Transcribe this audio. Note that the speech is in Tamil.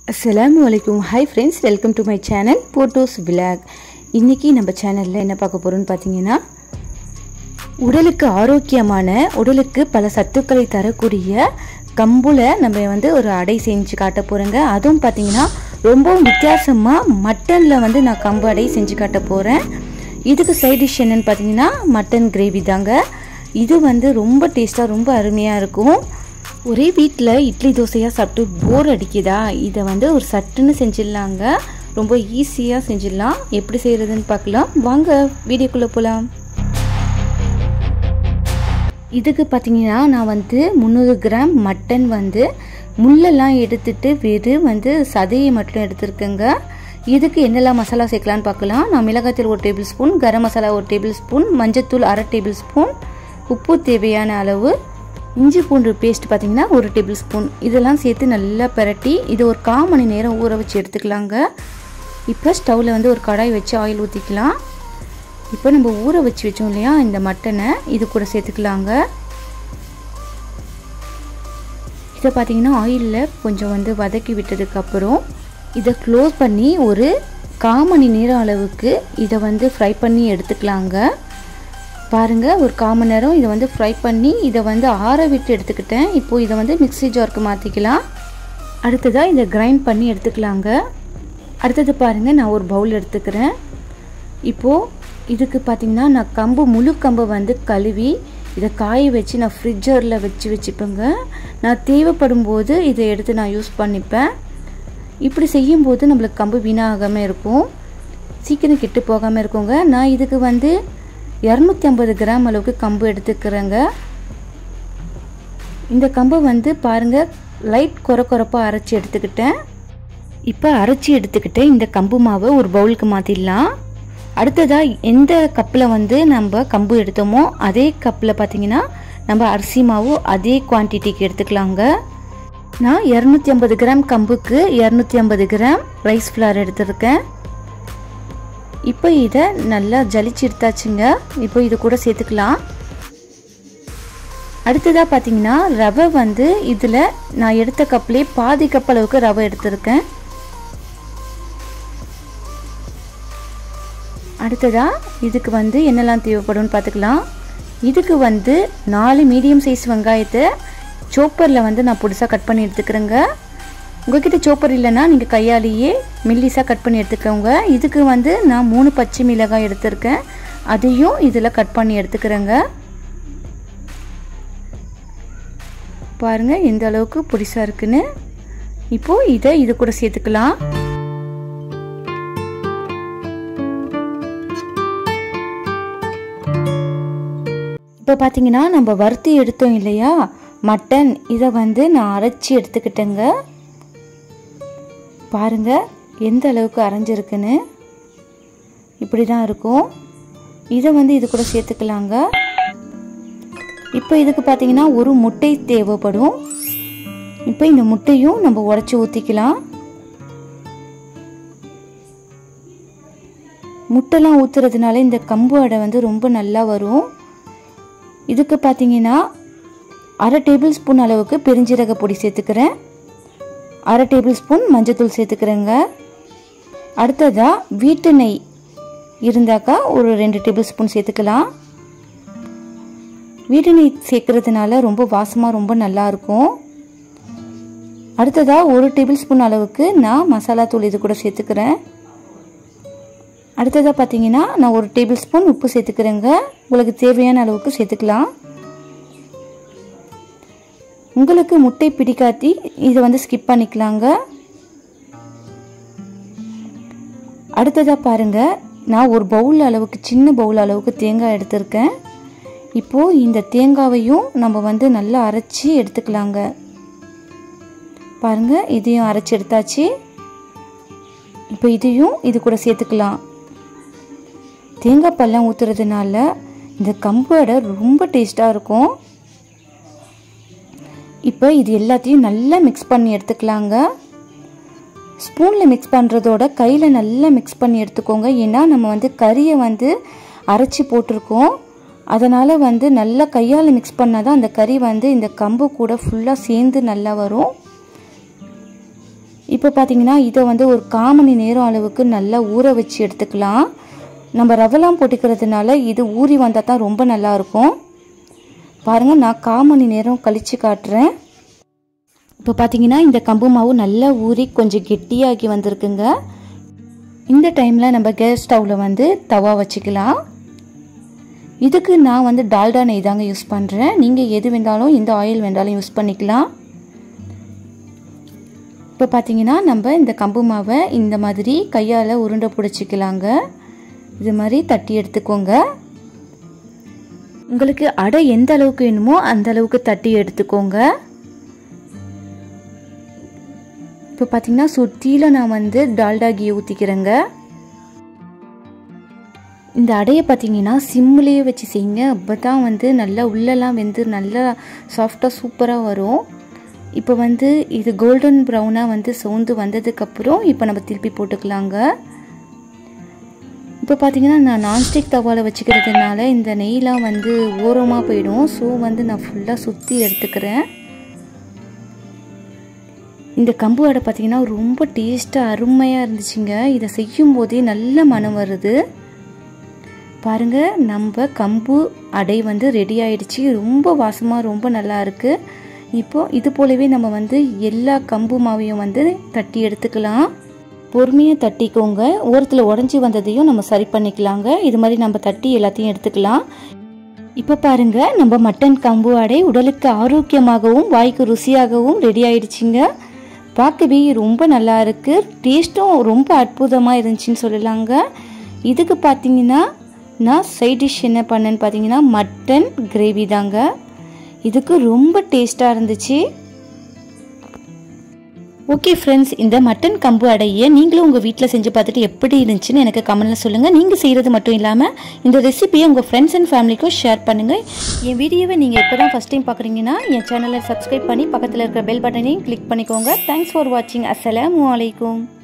அஸ்ஸலாமு அலைக்கும் hi friends welcome to my channel photos vlog இன்றைக்கி நம்ம சேனலில் என்ன பார்க்க போகிறோம்னு பார்த்தீங்கன்னா உடலுக்கு ஆரோக்கியமான உடலுக்கு பல சத்துக்களை தரக்கூடிய கம்புல நம்ம வந்து ஒரு அடை செஞ்சு காட்ட போகிறேங்க அதுவும் பார்த்தீங்கன்னா ரொம்பவும் வித்தியாசமாக மட்டனில் வந்து நான் கம்பு அடை செஞ்சு காட்ட போகிறேன் இதுக்கு சைட் டிஷ் என்னன்னு பார்த்தீங்கன்னா மட்டன் கிரேவி தாங்க இது வந்து ரொம்ப டேஸ்ட்டாக ரொம்ப அருமையாக இருக்கும் ஒரே வீட்டில் இட்லி தோசையாக சாப்பிட்டு போர் அடிக்குதா இதை வந்து ஒரு சட்டுன்னு செஞ்சிடலாங்க ரொம்ப ஈஸியாக செஞ்சிடலாம் எப்படி செய்கிறதுன்னு பார்க்கலாம் வாங்க வீடியோக்குள்ளே போகலாம் இதுக்கு பார்த்தீங்கன்னா நான் வந்து முந்நூறு கிராம் மட்டன் வந்து முள்ளெல்லாம் எடுத்துட்டு வெறும் வந்து சதையை மட்டும் எடுத்துருக்கேங்க இதுக்கு என்னெல்லாம் மசாலா சேர்க்கலான்னு பார்க்கலாம் நான் மிளகாத்தூள் ஒரு டேபிள் ஸ்பூன் கரம் மசாலா ஒரு டேபிள் ஸ்பூன் மஞ்சத்தூள் அரை டேபிள் ஸ்பூன் உப்பு தேவையான அளவு இஞ்சி பூண்டு பேஸ்ட் பார்த்தீங்கன்னா ஒரு டேபிள் ஸ்பூன் இதெல்லாம் சேர்த்து நல்லா பிரட்டி இது ஒரு கால் மணி நேரம் ஊற வச்சு எடுத்துக்கலாங்க இப்போ ஸ்டவ்வில் வந்து ஒரு கடாய் வச்சு ஆயில் ஊற்றிக்கலாம் இப்போ நம்ம ஊற வச்சு வச்சோம் இல்லையா இந்த மட்டனை இது கூட சேர்த்துக்கலாங்க இதை பார்த்தீங்கன்னா ஆயிலில் கொஞ்சம் வந்து வதக்கி விட்டதுக்கப்புறம் இதை க்ளோஸ் பண்ணி ஒரு கால் மணி நேரம் அளவுக்கு இதை வந்து ஃப்ரை பண்ணி எடுத்துக்கலாங்க பாருங்கள் ஒரு கால் மணி நேரம் இதை வந்து ஃப்ரை பண்ணி இதை வந்து ஆற விட்டு எடுத்துக்கிட்டேன் இப்போது இதை வந்து மிக்ஸி ஜாருக்கு மாற்றிக்கலாம் அடுத்ததாக இதை கிரைண்ட் பண்ணி எடுத்துக்கலாங்க அடுத்தது பாருங்கள் நான் ஒரு பவுல் எடுத்துக்கிறேன் இப்போது இதுக்கு பார்த்திங்கன்னா நான் கம்பு முழு கம்பை வந்து கழுவி இதை காய வச்சு நான் ஃப்ரிட்ஜரில் வச்சு வச்சுப்பேங்க நான் தேவைப்படும் போது இதை எடுத்து நான் யூஸ் பண்ணிப்பேன் இப்படி செய்யும்போது நம்மளுக்கு கம்பு வீணாகாமல் இருக்கும் சீக்கிரம் கெட்டு போகாமல் இருக்குங்க நான் இதுக்கு வந்து இரநூத்தி ஐம்பது கிராம் அளவுக்கு கம்பு எடுத்துக்கிறேங்க இந்த கம்பை வந்து பாருங்கள் லைட் குறை குறைப்பாக அரைச்சி எடுத்துக்கிட்டேன் இப்போ அரைச்சி எடுத்துக்கிட்டு இந்த கம்பு மாவை ஒரு பவுலுக்கு மாற்றிடலாம் அடுத்ததாக எந்த கப்பில் வந்து நம்ம கம்பு எடுத்தோமோ அதே கப்பில் பார்த்தீங்கன்னா நம்ம அரிசி மாவு அதே குவான்டிட்டிக்கு எடுத்துக்கலாங்க நான் இரநூத்தி ஐம்பது கிராம் கம்புக்கு இரநூத்தி ஐம்பது கிராம் ரைஸ் ஃப்ளார் எடுத்துருக்கேன் இப்போ இதை நல்லா ஜலிச்சு எடுத்தாச்சுங்க இப்போ இது கூட சேர்த்துக்கலாம் அடுத்ததாக பார்த்தீங்கன்னா ரவை வந்து இதில் நான் எடுத்த கப்லேயே பாதி கப் அளவுக்கு ரவை எடுத்திருக்கேன் அடுத்ததாக இதுக்கு வந்து என்னெல்லாம் தேவைப்படும்னு பார்த்துக்கலாம் இதுக்கு வந்து நாலு மீடியம் சைஸ் வெங்காயத்தை சோப்பரில் வந்து நான் புதுசாக கட் பண்ணி எடுத்துக்கிறேங்க உங்ககிட்ட சோப்பர் இல்லைன்னா நீங்கள் கையாலேயே மில்லிஸாக கட் பண்ணி எடுத்துக்கோங்க இதுக்கு வந்து நான் மூணு பச்சை மிளகாய் எடுத்திருக்கேன் அதையும் இதில் கட் பண்ணி எடுத்துக்கிறேங்க பாருங்கள் எந்த அளவுக்கு புதுசாக இருக்குன்னு இப்போது இதை இது கூட சேர்த்துக்கலாம் இப்போ பார்த்தீங்கன்னா நம்ம வறுத்து எடுத்தோம் இல்லையா மட்டன் இதை வந்து நான் அரைச்சி எடுத்துக்கிட்டேங்க பாருங்க எந்த அளவுக்கு அரைஞ்சிருக்குன்னு இப்படி தான் இருக்கும் இதை வந்து இது கூட சேர்த்துக்கலாங்க இப்போ இதுக்கு பார்த்தீங்கன்னா ஒரு முட்டை தேவைப்படும் இப்போ இந்த முட்டையும் நம்ம உடச்சி ஊற்றிக்கலாம் முட்டைலாம் ஊற்றுறதுனால இந்த கம்பு அடை வந்து ரொம்ப நல்லா வரும் இதுக்கு பார்த்தீங்கன்னா அரை டேபிள் ஸ்பூன் அளவுக்கு பெருஞ்சீரக பொடி சேர்த்துக்கிறேன் அரை டேபிள் ஸ்பூன் மஞ்சத்தூள் சேர்த்துக்கிறேங்க அடுத்ததாக வீட்டு நெய் இருந்தாக்கா ஒரு ரெண்டு டேபிள் ஸ்பூன் சேர்த்துக்கலாம் வீட்டு நெய் சேர்க்கறதுனால ரொம்ப வாசமாக ரொம்ப நல்லாயிருக்கும் அடுத்ததாக ஒரு டேபிள் ஸ்பூன் அளவுக்கு நான் மசாலா தூள் இது கூட சேர்த்துக்கிறேன் அடுத்ததாக பார்த்தீங்கன்னா நான் ஒரு டேபிள் ஸ்பூன் உப்பு சேர்த்துக்கிறேங்க உங்களுக்கு தேவையான அளவுக்கு சேர்த்துக்கலாம் உங்களுக்கு முட்டை பிடிக்காத்தி இதை வந்து ஸ்கிப் பண்ணிக்கலாங்க அடுத்ததாக பாருங்கள் நான் ஒரு பவுல் அளவுக்கு சின்ன பவுல் அளவுக்கு தேங்காய் எடுத்திருக்கேன் இப்போது இந்த தேங்காவையும் நம்ம வந்து நல்லா அரைச்சி எடுத்துக்கலாங்க பாருங்கள் இதையும் அரைச்சி எடுத்தாச்சு இப்போ இதையும் இது கூட சேர்த்துக்கலாம் தேங்காய் பழம் ஊற்றுறதுனால இந்த கம்பு அடை ரொம்ப டேஸ்ட்டாக இருக்கும் இப்போ இது எல்லாத்தையும் நல்லா மிக்ஸ் பண்ணி எடுத்துக்கலாங்க ஸ்பூனில் மிக்ஸ் பண்ணுறதோட கையில் நல்லா மிக்ஸ் பண்ணி எடுத்துக்கோங்க ஏன்னா நம்ம வந்து கறியை வந்து அரைச்சி போட்டிருக்கோம் அதனால் வந்து நல்லா கையால் மிக்ஸ் பண்ணால் தான் அந்த கறி வந்து இந்த கம்பு கூட ஃபுல்லாக சேர்ந்து நல்லா வரும் இப்போ பார்த்தீங்கன்னா இதை வந்து ஒரு கால் மணி நேரம் அளவுக்கு நல்லா ஊற வச்சு எடுத்துக்கலாம் நம்ம ரவெல்லாம் போட்டுக்கிறதுனால இது ஊறி வந்தால் தான் ரொம்ப நல்லா இருக்கும் பாருங்கள் நான் கால் மணி நேரம் கழித்து காட்டுறேன் இப்போ பார்த்தீங்கன்னா இந்த கம்பு மாவு நல்லா ஊறி கொஞ்சம் கெட்டியாகி வந்திருக்குங்க இந்த டைமில் நம்ம கேஸ் ஸ்டவ்வில் வந்து தவா வச்சுக்கலாம் இதுக்கு நான் வந்து டால்டா நெய் தாங்க யூஸ் பண்ணுறேன் நீங்கள் எது வேண்டாலும் எந்த ஆயில் வேண்டாலும் யூஸ் பண்ணிக்கலாம் இப்போ பார்த்தீங்கன்னா நம்ம இந்த கம்பு மாவை இந்த மாதிரி கையால் உருண்டை பிடிச்சிக்கலாங்க இது மாதிரி தட்டி எடுத்துக்கோங்க உங்களுக்கு அடை எந்த அளவுக்கு வேணுமோ அந்த அளவுக்கு தட்டி எடுத்துக்கோங்க இப்போ பார்த்தீங்கன்னா சுற்றியில் நான் வந்து டால்டா கீ ஊற்றிக்கிறேங்க இந்த அடையை பார்த்தீங்கன்னா சிம்லேயே வச்சு செய்யுங்க அப்போ தான் வந்து நல்லா உள்ளெல்லாம் வெந்து நல்லா சாஃப்டாக சூப்பராக வரும் இப்போ வந்து இது கோல்டன் ப்ரௌனாக வந்து சவுந்து வந்ததுக்கப்புறம் இப்போ நம்ம திருப்பி போட்டுக்கலாங்க இப்போ பார்த்தீங்கன்னா நான் நான்ஸ்டிக் தவாவில் வச்சுக்கிறதுனால இந்த நெய்லாம் வந்து ஓரமாக போயிடும் ஸோ வந்து நான் ஃபுல்லாக சுற்றி எடுத்துக்கிறேன் இந்த கம்பு அடை பார்த்தீங்கன்னா ரொம்ப டேஸ்ட்டாக அருமையாக இருந்துச்சுங்க இதை செய்யும் போதே நல்ல மனம் வருது பாருங்கள் நம்ம கம்பு அடை வந்து ரெடி ஆயிடுச்சு ரொம்ப வாசமாக ரொம்ப நல்லா இருக்குது இப்போது இது போலவே நம்ம வந்து எல்லா கம்பு மாவையும் வந்து தட்டி எடுத்துக்கலாம் பொறுமையாக தட்டிக்கோங்க ஓரத்தில் உடஞ்சி வந்ததையும் நம்ம சரி பண்ணிக்கலாங்க இது மாதிரி நம்ம தட்டி எல்லாத்தையும் எடுத்துக்கலாம் இப்போ பாருங்க நம்ம மட்டன் கம்பு அடை உடலுக்கு ஆரோக்கியமாகவும் வாய்க்கு ருசியாகவும் ரெடி ஆயிடுச்சுங்க பார்க்கவே ரொம்ப நல்லா இருக்கு டேஸ்ட்டும் ரொம்ப அற்புதமாக இருந்துச்சுன்னு சொல்லலாங்க இதுக்கு பார்த்தீங்கன்னா நான் சைட் டிஷ் என்ன பண்ணேன்னு பார்த்தீங்கன்னா மட்டன் கிரேவி தாங்க இதுக்கு ரொம்ப டேஸ்ட்டாக இருந்துச்சு ஓகே ஃப்ரெண்ட்ஸ் இந்த மட்டன் கம்பு அடையை நீங்களும் உங்கள் வீட்டில் செஞ்சு பார்த்துட்டு எப்படி இருந்துச்சுன்னு எனக்கு கமெண்ட்டில் சொல்லுங்கள் நீங்கள் செய்கிறது மட்டும் இல்லாமல் இந்த ரெசிபியை உங்கள் ஃப்ரெண்ட்ஸ் அண்ட் ஃபேமிலிக்கும் ஷேர் பண்ணுங்கள் என் வீடியோவை நீங்கள் இப்போ தான் ஃபஸ்ட் டைம் பார்க்குறீங்கன்னா என் சேனலை சப்ஸ்கிரைப் பண்ணி பக்கத்தில் இருக்கிற பெல் பட்டனையும் கிளிக் பண்ணிக்கோங்க தேங்க்ஸ் ஃபார் வாட்சிங் அஸ்ஸலாமு அலைக்கும்